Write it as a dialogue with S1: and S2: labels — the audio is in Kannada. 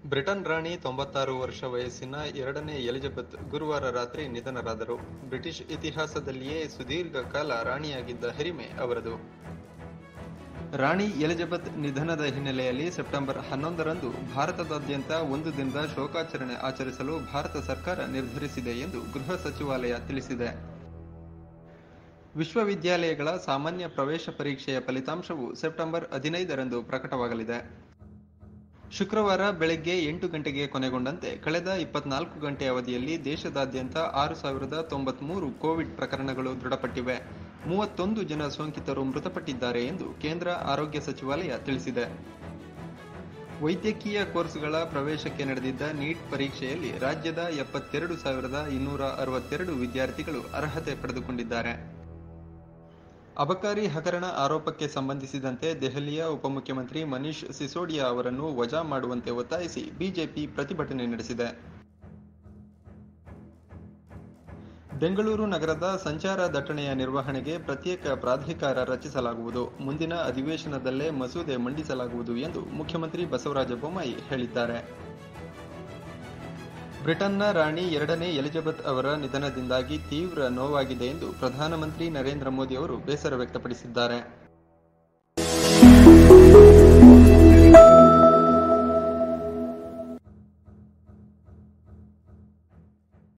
S1: ಬ್ರಿಟನ್ ರಾಣಿ ತೊಂಬತ್ತಾರು ವರ್ಷ ವಯಸ್ಸಿನ ಎರಡನೇ ಎಲಿಜಬೆತ್ ಗುರುವಾರ ರಾತ್ರಿ ನಿಧನರಾದರು ಬ್ರಿಟಿಷ್ ಇತಿಹಾಸದಲ್ಲಿಯೇ ಸುದೀರ್ಘ ಕಾಲ ರಾಣಿಯಾಗಿದ್ದ ಹಿರಿಮೆ ಅವರದು ರಾಣಿ ಎಲಿಜಬೆತ್ ನಿಧನದ ಹಿನ್ನೆಲೆಯಲ್ಲಿ ಸೆಪ್ಟೆಂಬರ್ ಹನ್ನೊಂದರಂದು ಭಾರತದಾದ್ಯಂತ ಒಂದು ದಿನದ ಶೋಕಾಚರಣೆ ಆಚರಿಸಲು ಭಾರತ ಸರ್ಕಾರ ನಿರ್ಧರಿಸಿದೆ ಎಂದು ಗೃಹ ಸಚಿವಾಲಯ ತಿಳಿಸಿದೆ ವಿಶ್ವವಿದ್ಯಾಲಯಗಳ ಸಾಮಾನ್ಯ ಪ್ರವೇಶ ಪರೀಕ್ಷೆಯ ಫಲಿತಾಂಶವು ಸೆಪ್ಟೆಂಬರ್ ಹದಿನೈದರಂದು ಪ್ರಕಟವಾಗಲಿದೆ ಶುಕ್ರವಾರ ಬೆಳಗ್ಗೆ ಎಂಟು ಗಂಟೆಗೆ ಕೊನೆಗೊಂಡಂತೆ ಕಳೆದ ಇಪ್ಪತ್ನಾಲ್ಕು ಗಂಟೆ ಅವಧಿಯಲ್ಲಿ ದೇಶದಾದ್ಯಂತ ಆರು ಸಾವಿರದ ತೊಂಬತ್ಮೂರು ಕೋವಿಡ್ ಪ್ರಕರಣಗಳು ದೃಢಪಟ್ಟಿವೆ ಮೂವತ್ತೊಂದು ಜನ ಸೋಂಕಿತರು ಮೃತಪಟ್ಟಿದ್ದಾರೆ ಎಂದು ಕೇಂದ್ರ ಆರೋಗ್ಯ ಸಚಿವಾಲಯ ತಿಳಿಸಿದೆ ವೈದ್ಯಕೀಯ ಕೋರ್ಸ್ಗಳ ಪ್ರವೇಶಕ್ಕೆ ನಡೆದಿದ್ದ ನೀಟ್ ಪರೀಕ್ಷೆಯಲ್ಲಿ ರಾಜ್ಯದ ಎಪ್ಪತ್ತೆರಡು ಸಾವಿರದ ಇನ್ನೂರ ಅರವತ್ತೆರಡು ವಿದ್ಯಾರ್ಥಿಗಳು ಅರ್ಹತೆ ಪಡೆದುಕೊಂಡಿದ್ದಾರೆ ಅಬಕಾರಿ ಹಗರಣ ಆರೋಪಕ್ಕೆ ಸಂಬಂಧಿಸಿದಂತೆ ದೆಹಲಿಯ ಉಪಮುಖ್ಯಮಂತ್ರಿ ಮನೀಶ್ ಸಿಸೋಡಿಯಾ ಅವರನ್ನು ವಜಾ ಮಾಡುವಂತೆ ಒತ್ತಾಯಿಸಿ ಬಿಜೆಪಿ ಪ್ರತಿಭಟನೆ ನಡೆಸಿದೆ ಬೆಂಗಳೂರು ನಗರದ ಸಂಚಾರ ದಟ್ಟಣೆಯ ನಿರ್ವಹಣೆಗೆ ಪ್ರತ್ಯೇಕ ಪ್ರಾಧಿಕಾರ ರಚಿಸಲಾಗುವುದು ಮುಂದಿನ ಅಧಿವೇಶನದಲ್ಲೇ ಮಸೂದೆ ಮಂಡಿಸಲಾಗುವುದು ಎಂದು ಮುಖ್ಯಮಂತ್ರಿ ಬಸವರಾಜ ಬೊಮ್ಮಾಯಿ ಹೇಳಿದ್ದಾರೆ ಬ್ರಿಟನ್ನ ರಾಣಿ ಎರಡನೇ ಎಲಿಜಬೆತ್ ಅವರ ನಿಧನದಿಂದಾಗಿ ತೀವ್ರ ನೋವಾಗಿದೆ ಎಂದು ಪ್ರಧಾನಮಂತ್ರಿ ನರೇಂದ್ರ ಮೋದಿ ಅವರು ಬೇಸರ ವ್ಯಕ್ತಪಡಿಸಿದ್ದಾರೆ